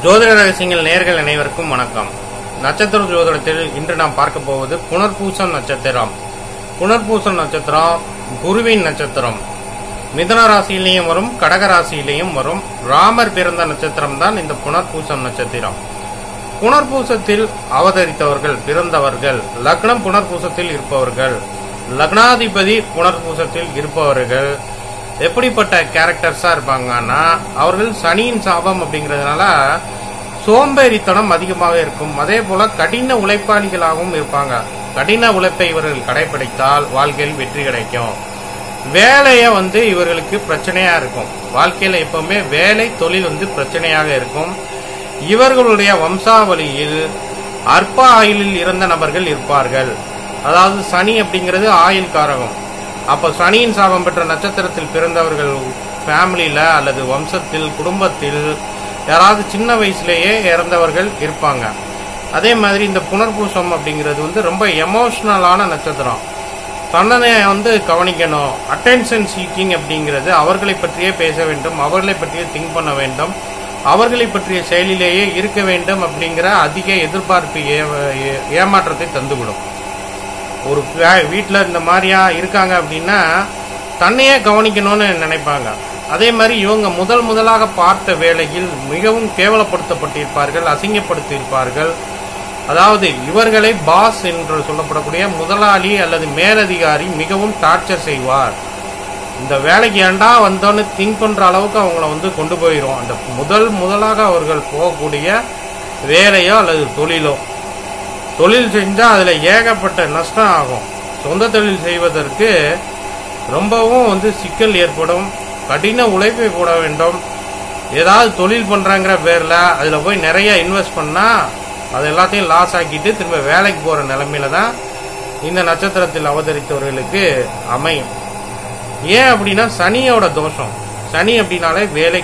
ஜோதிட ரகசியங்கள் நேர்கள் அனைவருக்கும் வணக்கம் நட்சத்திர ஜோதிடத்தில் இன்று நாம் பார்க்க போவது புனர்பூசம் நட்சத்திரம் புனர்பூசம் நட்சத்திரம் குருவின் நட்சத்திரம் மிதுன ராசியிலையும் வரும் கடக ராசியிலையும் வரும் ராமர் பிறந்த நட்சத்திரம் தான் இந்த புனர்பூசம் நட்சத்திரம் புனர்பூசத்தில் அவதரித்தவர்கள் பிறந்தவர்கள் லக்னம் புனர்பூசத்தில் இருப்பவர்கள் லக்னாதிபதி புனர்பூசத்தில் இருப்பவர்கள் எப்படிப்பட்ட கேரக்டர்ஸா இருப்பாங்கன்னா அவர்கள் சனியின் சாபம் அப்படிங்கிறதுனால சோம்பேறித்தனம் அதிகமாக இருக்கும் அதே போல கடின உழைப்பாளிகளாகவும் இருப்பாங்க கடின உழைப்பை இவர்கள் கடைபிடித்தால் வாழ்க்கையில் வெற்றி கிடைக்கும் வேலைய வந்து இவர்களுக்கு பிரச்சனையா இருக்கும் வாழ்க்கையில எப்பவுமே வேலை தொழில் வந்து பிரச்சனையாக இருக்கும் இவர்களுடைய வம்சாவளியில் அற்ப ஆயுளில் இறந்த நபர்கள் இருப்பார்கள் அதாவது சனி அப்படிங்கிறது ஆயுள் காரகம் அப்ப சனியின் சாபம் பெற்ற நட்சத்திரத்தில் பிறந்தவர்கள் ஃபேமிலியில அல்லது வம்சத்தில் குடும்பத்தில் யாராவது சின்ன வயசுலேயே இறந்தவர்கள் இருப்பாங்க அதே மாதிரி இந்த புனர்பூசம் அப்படிங்கிறது வந்து ரொம்ப எமோஷனலான நட்சத்திரம் தன்னனை வந்து கவனிக்கணும் அட்டென்ஷன் சீக்கிங் அப்படிங்கிறது அவர்களை பற்றியே பேச வேண்டும் அவர்களை பற்றியே திங்க் பண்ண வேண்டும் அவர்களை பற்றிய செயலிலேயே இருக்க வேண்டும் அப்படிங்கிற அதிக எதிர்பார்ப்பு ஏ- ஏ- ஏமாற்றத்தை தந்துவிடும் ஒரு வீட்டில் இந்த மாதிரியா இருக்காங்க அப்படின்னா தன்னையே கவனிக்கணும்னு நினைப்பாங்க அதே மாதிரி இவங்க முதல் முதலாக பார்த்த வேளையில் மிகவும் கேவலப்படுத்தப்பட்டிருப்பார்கள் அசிங்கப்படுத்தியிருப்பார்கள் அதாவது இவர்களை பாஸ் என்று சொல்லப்படக்கூடிய முதலாளி அல்லது மேலதிகாரி மிகவும் டார்ச்சர் செய்வார் இந்த வேலைக்கு ஏண்டா வந்தோன்னு திங்க் பண்ற அளவுக்கு அவங்கள வந்து கொண்டு போயிடும் அந்த முதல் முதலாக அவர்கள் போகக்கூடிய வேலையோ அல்லது தொழிலோ தொழில் செஞ்சா அதுல ஏகப்பட்ட நஷ்டம் ஆகும் சொந்த தொழில் செய்வதற்கு ரொம்பவும் வந்து சிக்கல் ஏற்படும் கடின உழைப்பை போட வேண்டும் ஏதாவது தொழில் பண்றாங்கிற பேர்ல அதுல போய் நிறைய இன்வெஸ்ட் பண்ணா அது எல்லாத்தையும் லாஸ் ஆக்கிட்டு திரும்ப வேலைக்கு போற நிலைமையில தான் இந்த நட்சத்திரத்தில் அவதரித்தவர்களுக்கு அமையும் ஏன் அப்படின்னா சனியோட தோஷம் சனி அப்படின்னாலே வேலை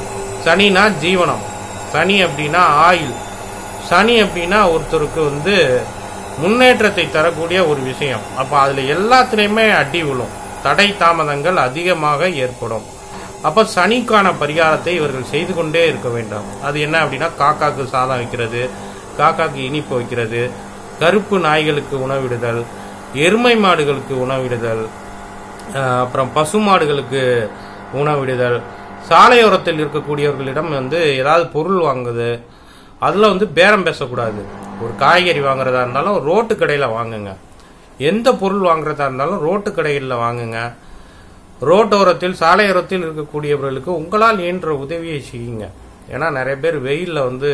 சனினா ஜீவனம் சனி அப்படின்னா ஆயுள் சனி அப்படின்னா ஒருத்தருக்கு வந்து முன்னேற்றத்தை தரக்கூடிய ஒரு விஷயம் அப்ப அதுல எல்லாத்துலயுமே அடி விழும் தடை தாமதங்கள் அதிகமாக ஏற்படும் அப்ப சனிக்கான பரிகாரத்தை இவர்கள் செய்து கொண்டே இருக்க வேண்டும் அது என்ன அப்படின்னா காக்காக்கு சாதம் வைக்கிறது காக்காக்கு இனிப்பு வைக்கிறது கருப்பு நாய்களுக்கு உணவிடுதல் எருமை மாடுகளுக்கு உணவிடுதல் அஹ் அப்புறம் பசுமாடுகளுக்கு உணவிடுதல் சாலையோரத்தில் இருக்கக்கூடியவர்களிடம் வந்து ஏதாவது பொருள் வாங்குது அதில் வந்து பேரம் பேசக்கூடாது ஒரு காய்கறி வாங்குறதா இருந்தாலும் ரோட்டு கடையில் வாங்குங்க எந்த பொருள் வாங்குறதா இருந்தாலும் ரோட்டு கடைகளில் வாங்குங்க ரோட்டோரத்தில் சாலையோரத்தில் இருக்கக்கூடியவர்களுக்கு உங்களால் இயன்ற உதவியை செய்யுங்க ஏன்னா நிறைய பேர் வெயிலில் வந்து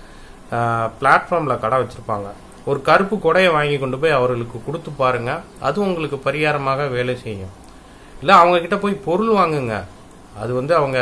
பிளாட்ஃபார்மில் கடை வச்சுருப்பாங்க ஒரு கருப்பு கொடையை வாங்கி கொண்டு போய் அவர்களுக்கு கொடுத்து பாருங்க அது உங்களுக்கு பரிகாரமாக வேலை செய்யும் இல்லை அவங்க கிட்ட போய் பொருள் வாங்குங்க அது வந்து அவங்க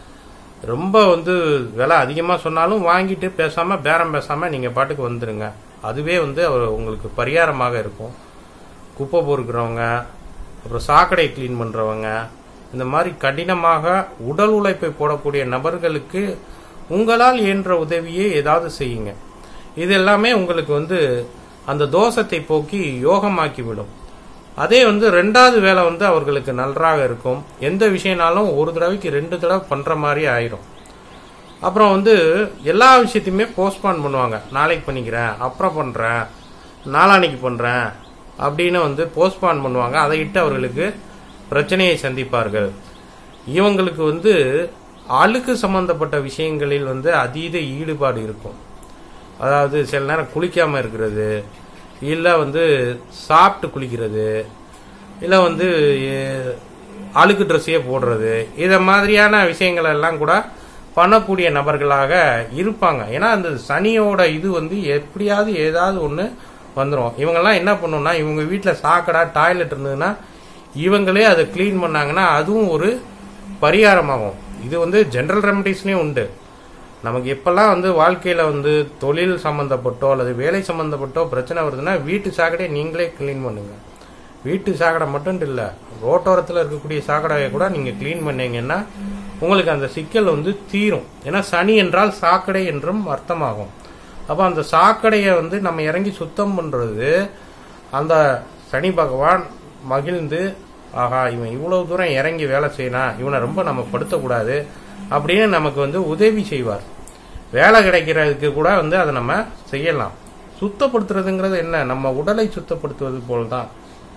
ரொம்ப வந்து விலை அதிகமாக சொன்னாலும் வாங்கிட்டு பேசாமல் பேரம் பேசாமல் நீங்கள் பாட்டுக்கு வந்துடுங்க அதுவே வந்து அவர் உங்களுக்கு பரிகாரமாக இருக்கும் குப்பை பொறுக்கிறவங்க அப்புறம் சாக்கடை க்ளீன் பண்ணுறவங்க இந்த மாதிரி கடினமாக உடல் உழைப்பை போடக்கூடிய நபர்களுக்கு உங்களால் இயன்ற உதவியை ஏதாவது செய்யுங்க இது எல்லாமே உங்களுக்கு வந்து அந்த தோஷத்தை போக்கி யோகமாக்கி விடும் அதே வந்து ரெண்டாவது வேலை வந்து அவர்களுக்கு நன்றாக இருக்கும் எந்த விஷயம்னாலும் ஒரு தடவைக்கு ரெண்டு தடவை பண்ற மாதிரி ஆயிரும் அப்புறம் வந்து எல்லா விஷயத்தையுமே போஸ்ட்பான் பண்ணுவாங்க நாளைக்கு பண்ணிக்கிறேன் அப்புறம் பண்றேன் நாளான்னைக்கு பண்றேன் அப்படின்னு வந்து போஸ்ட்பான் பண்ணுவாங்க அதை இட்டு அவர்களுக்கு பிரச்சனையை சந்திப்பார்கள் இவங்களுக்கு வந்து அழுக்கு சம்பந்தப்பட்ட விஷயங்களில் வந்து அதீத ஈடுபாடு இருக்கும் அதாவது சில நேரம் குளிக்காம இருக்கிறது இல்லை வந்து சாப்பிட்டு குளிக்கிறது இல்லை வந்து எ- அழுக்கு ட்ரெஸ்ஸையே போடுறது இதை மாதிரியான விஷயங்கள் எல்லாம் கூட பண்ணக்கூடிய நபர்களாக இருப்பாங்க ஏன்னா அந்த சனியோட இது வந்து எப்படியாவது ஏதாவது ஒன்று வந்துடும் இவங்கெல்லாம் என்ன பண்ணுன்னா இவங்க வீட்டில் சாக்கடா டாய்லெட் இருந்ததுன்னா இவங்களே அதை க்ளீன் பண்ணாங்கன்னா அதுவும் ஒரு பரிகாரமாகும் இது வந்து ஜென்ரல் ரெமடிஸ்லேயும் உண்டு நமக்கு எப்பெல்லாம் வந்து வாழ்க்கையில வந்து தொழில் சம்பந்தப்பட்டோ அல்லது வேலை சம்பந்தப்பட்டோ பிரச்சனை வருதுன்னா வீட்டு சாக்கடையை நீங்களே க்ளீன் பண்ணுங்க வீட்டு சாக்கடை மட்டும் இல்ல ரோட்டோரத்தில் இருக்கக்கூடிய சாக்கடையை கூட நீங்க க்ளீன் பண்ணீங்கன்னா உங்களுக்கு அந்த சிக்கல் வந்து தீரும் ஏன்னா சனி என்றால் சாக்கடை என்றும் அர்த்தமாகும் அப்ப அந்த சாக்கடையை வந்து நம்ம இறங்கி சுத்தம் பண்றது அந்த சனி பகவான் மகிழ்ந்து ஆஹா இவன் இவ்வளவு தூரம் இறங்கி வேலை செய்யணும் இவனை ரொம்ப நம்ம படுத்தக்கூடாது அப்படின்னு நமக்கு வந்து உதவி செய்வார் வேலை கிடைக்கிறதுக்கு கூட வந்து அதை நம்ம செய்யலாம் சுத்தப்படுத்துறதுங்கிறது என்ன நம்ம உடலை சுத்தப்படுத்துவது போல்தான்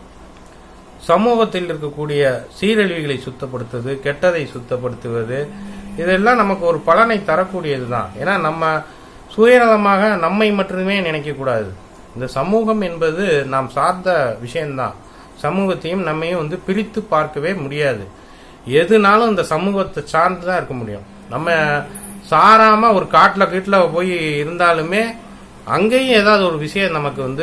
சமூகத்தில் இருக்கக்கூடிய சீரழிவுகளை சுத்தப்படுத்துவது கெட்டதை சுத்தப்படுத்துவது இதெல்லாம் நமக்கு ஒரு பலனை தரக்கூடியது தான் ஏன்னா நம்ம சுயநலமாக நம்மை மட்டுமே நினைக்கக்கூடாது இந்த சமூகம் என்பது நாம் சார்ந்த விஷயம்தான் சமூகத்தையும் நம்மையும் வந்து பிரித்து பார்க்கவே முடியாது எதுனாலும் இந்த சமூகத்தை சார்ந்து தான் இருக்க முடியும் நம்ம சாராம ஒரு காட்டுல கீட்டுல போய் இருந்தாலுமே அங்கேயும் ஏதாவது ஒரு விஷயம் நமக்கு வந்து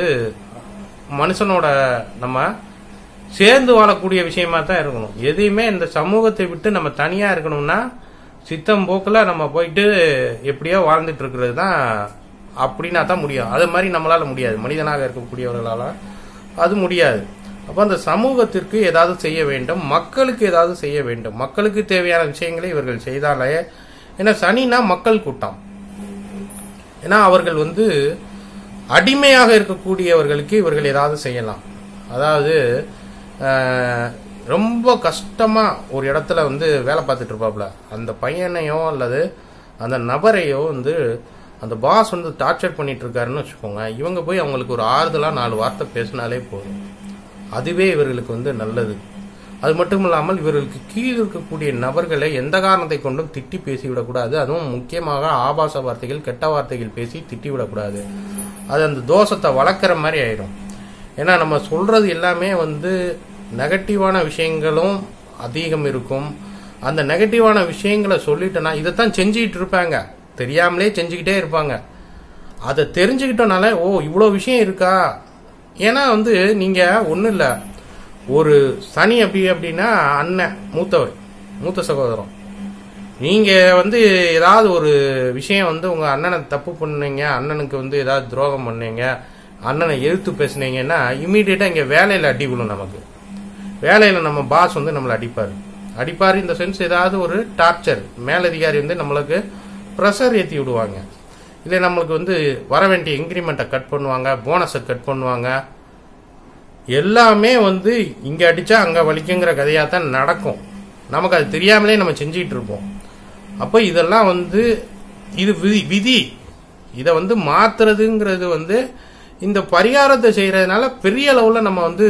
மனுஷனோட நம்ம சேர்ந்து வாழக்கூடிய விஷயமா தான் இருக்கணும் எதையுமே இந்த சமூகத்தை விட்டு நம்ம தனியா இருக்கணும்னா சித்தம் போக்குல நம்ம போயிட்டு எப்படியோ வாழ்ந்துட்டு இருக்கிறது தான் அப்படின்னா தான் முடியும் அது மாதிரி நம்மளால முடியாது மனிதனாக இருக்கக்கூடியவர்களால அது முடியாது அப்போ அந்த சமூகத்திற்கு ஏதாவது செய்ய வேண்டும் மக்களுக்கு ஏதாவது செய்ய வேண்டும் மக்களுக்கு தேவையான விஷயங்களை இவர்கள் செய்தாலே ஏன்னா சனினா மக்கள் கூட்டம் ஏன்னா அவர்கள் வந்து அடிமையாக இருக்கக்கூடியவர்களுக்கு இவர்கள் ஏதாவது செய்யலாம் அதாவது அஹ், ரொம்ப கஷ்டமா ஒரு இடத்துல வந்து வேலை பார்த்துட்டு இருப்பாப்ல அந்த பையனையோ அல்லது அந்த நபரையோ வந்து அந்த பாஸ் வந்து டார்ச்சர் பண்ணிட்டு இருக்காருன்னு வச்சுக்கோங்க இவங்க போய் அவங்களுக்கு ஒரு ஆறுதலா நாலு வார்த்தை பேசினாலே போதும் அதுவே இவர்களுக்கு வந்து நல்லது அது மட்டும் இல்லாமல் இவர்களுக்கு கீழ் இருக்கக்கூடிய நபர்களை எந்த காரணத்தை கொண்டும் திட்டி பேசிவிடக்கூடாது அதுவும் முக்கியமாக ஆபாச வார்த்தைகள் கெட்ட வார்த்தைகள் பேசி திட்டி விடக்கூடாது அது அந்த தோஷத்தை வளர்க்குற மாதிரி ஆயிடும் ஏன்னா நம்ம சொல்றது எல்லாமே வந்து நெகட்டிவான விஷயங்களும் அதிகம் இருக்கும் அந்த நெகட்டிவான விஷயங்களை சொல்லிட்டோன்னா இதைத்தான் செஞ்சுக்கிட்டு இருப்பாங்க தெரியாமலே செஞ்சுக்கிட்டே இருப்பாங்க அதை தெரிஞ்சுக்கிட்டனால ஓ இவ்வளோ விஷயம் இருக்கா ஏன்னா வந்து நீங்க ஒன்றும் இல்லை ஒரு சனி அப்படி அப்படின்னா அண்ணன் மூத்தவர் மூத்த சகோதரம் நீங்க வந்து ஏதாவது ஒரு விஷயம் வந்து உங்க அண்ணனை தப்பு பண்ணீங்க அண்ணனுக்கு வந்து ஏதாவது துரோகம் பண்ணீங்க அண்ணனை எழுத்து பேசுனீங்கன்னா இமீடியட்டா இங்க வேலையில அடி விழும் நமக்கு வேலையில நம்ம பாஸ் வந்து நம்மளை அடிப்பாரு அடிப்பாரு இந்த சென்ஸ் ஏதாவது ஒரு டார்ச்சர் மேலதிகாரி வந்து நம்மளுக்கு ப்ரெஷர் ஏற்றி விடுவாங்க இல்லை நம்மளுக்கு வந்து வர வேண்டிய இன்க்ரிமெண்ட்டை கட் பண்ணுவாங்க போனஸை கட் பண்ணுவாங்க எல்லாமே வந்து இங்க அடிச்சா அங்க வலிக்குங்கிற கதையா தான் நடக்கும் நமக்கு அது தெரியாமலே நம்ம செஞ்சுக்கிட்டு இருப்போம் அப்போ இதெல்லாம் வந்து இது விதி விதி இதை வந்து மாத்துறதுங்கிறது வந்து இந்த பரிகாரத்தை செய்யறதுனால பெரிய அளவுல நம்ம வந்து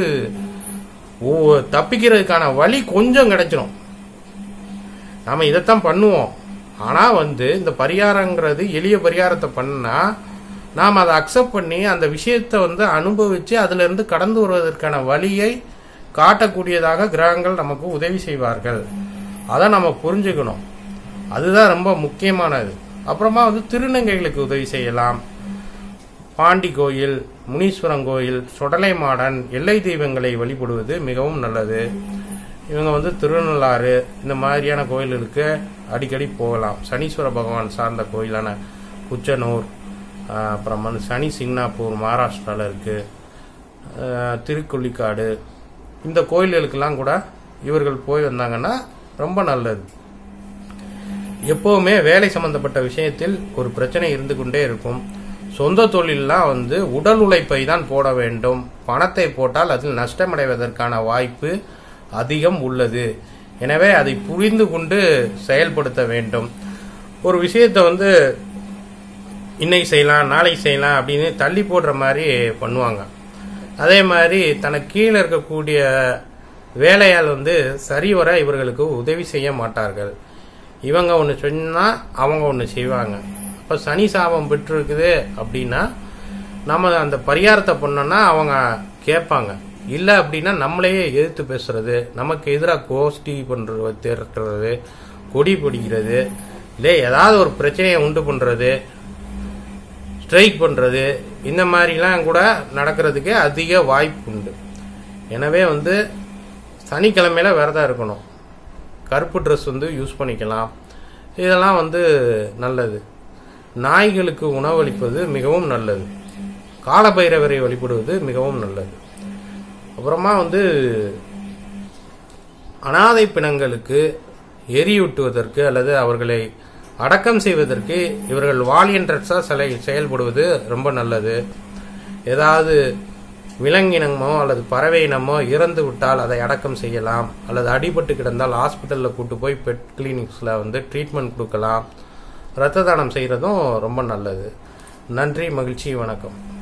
ஓ- தப்பிக்கிறதுக்கான வழி கொஞ்சம் கிடைச்சிரும் நாம இதைத்தான் பண்ணுவோம் ஆனா வந்து இந்த பரிகாரங்கிறது எளிய பரிகாரத்தை பண்ணா நாம் அதை அக்செப்ட் பண்ணி அந்த விஷயத்தை வந்து அனுபவிச்சு அதுல இருந்து கடந்து வருவதற்கான வழியை காட்டக்கூடியதாக கிரகங்கள் நமக்கு உதவி செய்வார்கள் அதை நம்ம புரிஞ்சுக்கணும் அதுதான் ரொம்ப முக்கியமானது அப்புறமா வந்து திருநங்கைகளுக்கு உதவி செய்யலாம் பாண்டி கோயில் முனீஸ்வரன் கோயில் சுடலை மாடன் எல்லை தெய்வங்களை வழிபடுவது மிகவும் நல்லது இவங்க வந்து திருநள்ளாறு இந்த மாதிரியான கோயில்களுக்கு அடிக்கடி போகலாம் சனீஸ்வர பகவான் சார்ந்த கோயிலான குச்சனூர் ஆஹ் அப்புறம் வந்து சனி சிங்னாப்பூர் மகாராஷ்டிராவில் இருக்கு ஆஹ் திருக்கொள்ளிக்காடு இந்த கோயில்களுக்கெல்லாம் கூட இவர்கள் போய் வந்தாங்கன்னா ரொம்ப நல்லது எப்பவுமே வேலை சம்பந்தப்பட்ட விஷயத்தில் ஒரு பிரச்சனை இருந்து கொண்டே இருக்கும் சொந்த தொழிலெலாம் வந்து உடல் உழைப்பை தான் போட வேண்டும் பணத்தை போட்டால் அதில் நஷ்டமடைவதற்கான வாய்ப்பு அதிகம் உள்ளது எனவே அதை புரிந்து கொண்டு செயல்படுத்த வேண்டும் ஒரு விஷயத்தை வந்து இன்னைக்கு செய்யலாம் நாளைக்கு செய்யலாம் அப்படின்னு தள்ளி போடுற மாதிரி பண்ணுவாங்க அதே மாதிரி தனக்கு கீழே இருக்கக்கூடிய வேலையால் வந்து சரிவர இவர்களுக்கு உதவி செய்ய மாட்டார்கள் இவங்க ஒன்று சொன்னா அவங்க ஒன்று செய்வாங்க இப்போ சனி சாபம் பெற்றிருக்குது அப்படின்னா நம்ம அந்த பரிகாரத்தை பண்ணோம்னா அவங்க கேட்பாங்க இல்லை அப்படின்னா நம்மளையே எதிர்த்து பேசுறது நமக்கு எதிராக கோஷ்டி பண்ணுறது திரட்டுறது கொடி பிடிக்கிறது இல்லை ஏதாவது ஒரு பிரச்சனையை உண்டு பண்ணுறது ஸ்ட்ரைக் பண்ணுறது இந்த மாதிரிலாம் கூட நடக்கிறதுக்கு அதிக வாய்ப்பு உண்டு எனவே வந்து சனிக்கிழமையில விரதம் இருக்கணும் கருப்பு ட்ரெஸ் வந்து யூஸ் பண்ணிக்கலாம் இதெல்லாம் வந்து நல்லது நாய்களுக்கு உணவளிப்பது மிகவும் நல்லது காலபைரவரை வழிபடுவது மிகவும் நல்லது அப்புறமா வந்து அனாதை பிணங்களுக்கு எரியூட்டுவதற்கு அல்லது அவர்களை அடக்கம் செய்வதற்கு இவர்கள் வாலியன்ட்ரஸா சிலை செயல்படுவது ரொம்ப நல்லது ஏதாவது விலங்கினமோ அல்லது பறவை இனமோ இறந்து விட்டால் அதை அடக்கம் செய்யலாம் அல்லது அடிபட்டு கிடந்தால் ஹாஸ்பிட்டலில் கூட்டு போய் பெட் கிளினிக்ஸில் வந்து ட்ரீட்மெண்ட் கொடுக்கலாம் ரத்த தானம் செய்கிறதும் ரொம்ப நல்லது நன்றி மகிழ்ச்சி வணக்கம்